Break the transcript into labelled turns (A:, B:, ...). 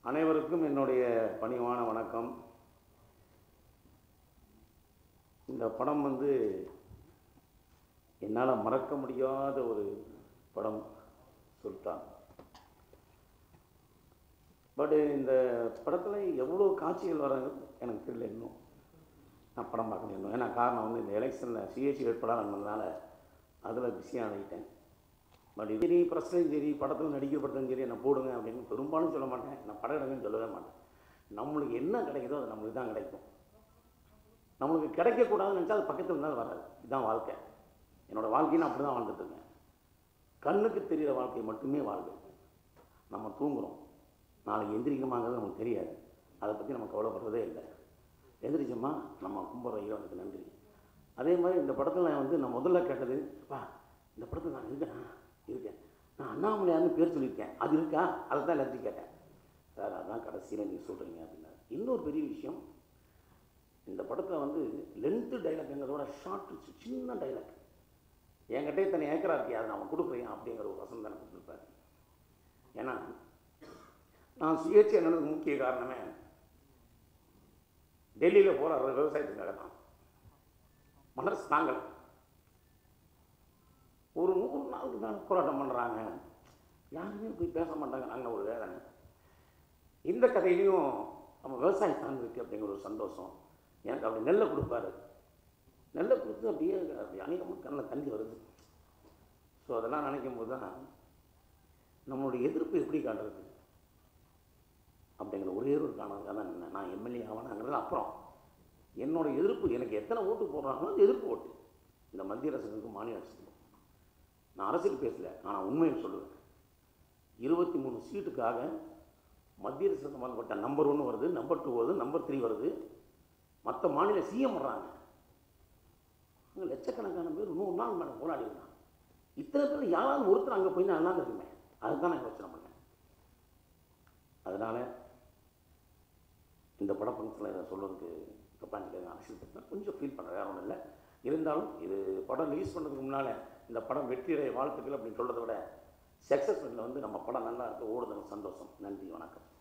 A: அனைவருக்கும் என்னுடைய பணிவான வணக்கம் இந்த படம் வந்து என்னால் மறக்க முடியாத ஒரு படம் சுல்தான் பட் இந்த படத்தில் எவ்வளோ காட்சிகள் வராங்க எனக்கு தெரியல இன்னும் நான் படம் பார்க்கணும் இன்னும் ஏன்னா காரணம் வந்து இந்த எலெக்ஷனில் சிஹெச்சி வேட்பாளர் வந்ததுனால அதில் பிஸியாக ஆகிட்டேன் பட் சரி ப்ரெஸ்லையும் சரி படத்தில் நடிக்கிற படத்துலையும் சரி என்ன போடுங்க அப்படின்னு பெரும்பாலும் சொல்ல மாட்டேன் நான் படம் எடுங்கன்னு சொல்லவே மாட்டேன் நம்மளுக்கு என்ன கிடைக்குதோ அது நம்மளுக்கு தான் கிடைக்கும் நம்மளுக்கு கிடைக்கக்கூடாதுன்னு நினச்சா அது பக்கத்தில் இருந்தாலும் வராது இதுதான் வாழ்க்கை என்னோடய வாழ்க்கையை நான் அப்படி தான் வாழ்ந்துட்டுருக்கேன் கண்ணுக்கு தெரிகிற வாழ்க்கை மட்டுமே வாழ்க்கை நம்ம தூங்குகிறோம் நாளைக்கு எந்திரிக்கமாங்கிறது நமக்கு தெரியாது அதை பற்றி நம்ம கவலைப்படுறதே இல்லை எந்திரிச்சோமா நம்ம கும்பிட்ற இறைவனுக்கு நன்றி அதே மாதிரி இந்த படத்தில் வந்து நான் முதல்ல கேட்டது அப்பா இந்த படத்தில் நான் இருக்கேனா இருக்கேன் நான் அண்ணாமலையார்னு பேர் சொல்லியிருக்கேன் அது இருக்கா அதை தான் எல்லாத்தையும் கேட்டேன் சார் அதான் கடைசியில் நீங்கள் சொல்கிறீங்க அப்படின்னா இன்னொரு பெரிய விஷயம் இந்த படத்தில் வந்து லென்த்து டைலாக்ங்கிறதோட ஷார்ட் சின்ன டைலாக் என்கிட்ட இத்தனை ஏக்கரா இருக்கியா அதை நான் கொடுக்குறேன் அப்படிங்கிற ஒரு வசந்தம் எனக்கு கொடுத்துருப்பாரு ஏன்னா நான் சுயேட்சை என்னதுக்கு முக்கிய காரணமே டெல்லியில் போகிற விவசாயத்துக்காக தான் மனசு தாங்கலை ஒரு நூறு நாளுக்கு தான் போராட்டம் பண்ணுறாங்க யாருமே போய் பேச மாட்டாங்க நாங்கள் ஒரு வேதனை இந்த கதையிலையும் நம்ம விவசாயம் சார்ந்திருக்கு அப்படிங்கிற ஒரு சந்தோஷம் எனக்கு அப்படி நெல்லை கொடுப்பாரு நெல்லை கொடுத்து அப்படியே அப்படி அநேகமாக கண்ணில் தண்ணி வருது ஸோ அதெல்லாம் நினைக்கும் போது தான் நம்மளுடைய எதிர்ப்பு எப்படி காட்டுறது அப்படிங்கிற ஒரே ஒரு காரணத்துக்காக தான் நின்னேன். நான் எம்எல்ஏ ஆகணுங்கிறது அப்புறம் என்னோட எதிர்ப்பு எனக்கு எத்தனை ஓட்டு போடுறாங்களோ அது எதிர்ப்பு ஓட்டு இந்த மத்திய அரசுக்கும் மாநில அரசுக்கும் நான் அரசியல் பேசல ஆனால் உண்மையை சொல்லுவேன் இருபத்தி மூணு சீட்டுக்காக மத்திய அரசு சம்பந்தப்பட்ட நம்பர் ஒன்று வருது நம்பர் டூ வருது நம்பர் த்ரீ வருது மற்ற மாநில சிஎம் வர்றாங்க அங்கே லட்சக்கணக்கான பேர் நூறு நாள் மேடம் போராடி இருந்தாங்க இத்தனை பேர் யாராவது ஒருத்தர் அங்கே போய் நான் நல்லா இருக்குமே அதுதான் நான் யோசனை பண்ணேன் அதனால் இந்த பட ஃபங்க்ஷனில் இதை சொல்கிறதுக்கு கப்பாஞ்சிக்க அரசியல் பற்றி கொஞ்சம் ஃபீல் பண்ணுறேன் வேற ஒன்றும் இல்லை இருந்தாலும் இது படம் ரிலீஸ் பண்ணுறதுக்கு முன்னால் இந்த படம் வெற்றியடைய வாழ்த்துக்கள் அப்படின்னு சொல்கிறத விட சக்ஸஸ் வந்து நம்ம படம் நல்லா இருக்கு ஓடுதுன்னு சந்தோஷம் நன்றி வணக்கம்